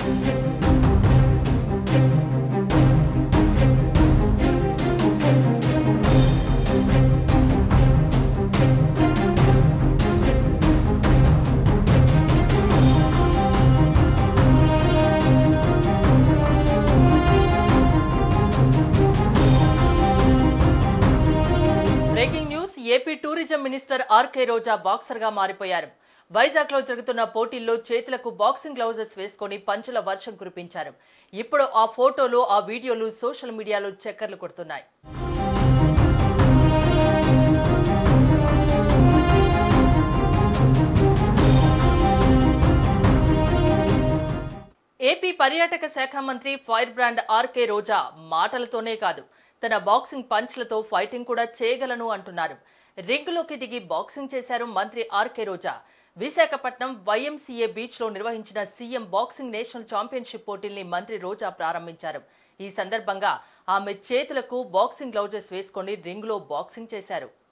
breaking news AP tourism minister RK Roja boxer గా మారిపోయారు వైజాగ్ లో జరుగుతున్న పోటీల్లో చేతులకు బాక్సింగ్ గ్లౌజెస్ వేసుకొని పంచుల వర్షం కురిపించారు ఇప్పుడు ఆ ఫోటోలు ఆ వీడియోలు సోషల్ మీడియాలో చక్కర్లు కొడుతున్నాయి ఏపీ పర్యాటక శాఖ మంత్రి ఫైర్ బ్రాండ్ ఆర్కే రోజా మాటలతోనే కాదు తన బాక్సింగ్ పంచ్లతో ఫైటింగ్ కూడా చేయగలను అంటున్నారు రింగులోకి దిగి బాక్సింగ్ చేశారు మంత్రి RK Roja Visakhapatnam YMCA beach లో నిర్వహించిన సీఎం బాక్సింగ్ నేషనల్ ఛాంపియన్షిప్ పోటీల్ని మంత్రి రోజా ప్రారంభించారు ఈ సందర్భంగా ఆమె చేతులకు బాక్సింగ్ గ్లౌజెస్ వేసుకొని రింగులో బాక్సింగ్ చేశారు